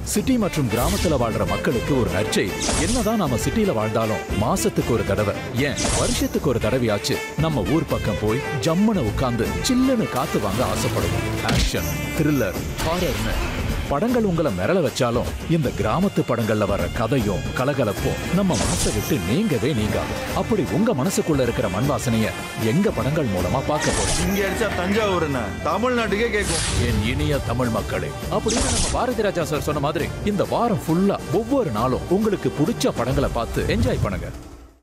city மற்றும் கிராமத்துல வாழ்ற மக்களுக்கு ஒரு நற்செய்தி என்னதான் நாம சிட்டில வாழ்ந்தாலும் மாசத்துக்கு ஒரு தடவை ஏன் வருஷத்துக்கு ஒரு தடவையாச்சு நம்ம ஊர் பக்கம் போய் ஜம்முன உட்கார்ந்து சில்லுன்னு காத்து வாங்க ஆசைப்படுவோம் ஆக்ஷன் த்ரில்லர் ஹாரர்னு படங்கள் உங்களை மிரள வச்சாலும் இந்த கிராமத்து படங்கள்ல வர கதையும் கலகலப்பும் நம்ம மனசை விட்டு நீங்கவே நீங்காது அப்படி உங்க மனசுக்குள்ள இருக்கிற மண் வாசனைய எங்க படங்கள் மூலமா பார்க்க போறோம் இங்க அடிச்சா தஞ்சாவூர்னு தமிழ்நாட்டுக்கே கேட்கும் என் இனிய தமிழ் மக்களே அப்படின்னு நம்ம பாரதி ராஜா சார் சொன்ன மாதிரி இந்த வாரம் ஃபுல்லா ஒவ்வொரு நாளும் உங்களுக்கு பிடிச்ச படங்களை பார்த்து என்ஜாய் பண்ணுங்க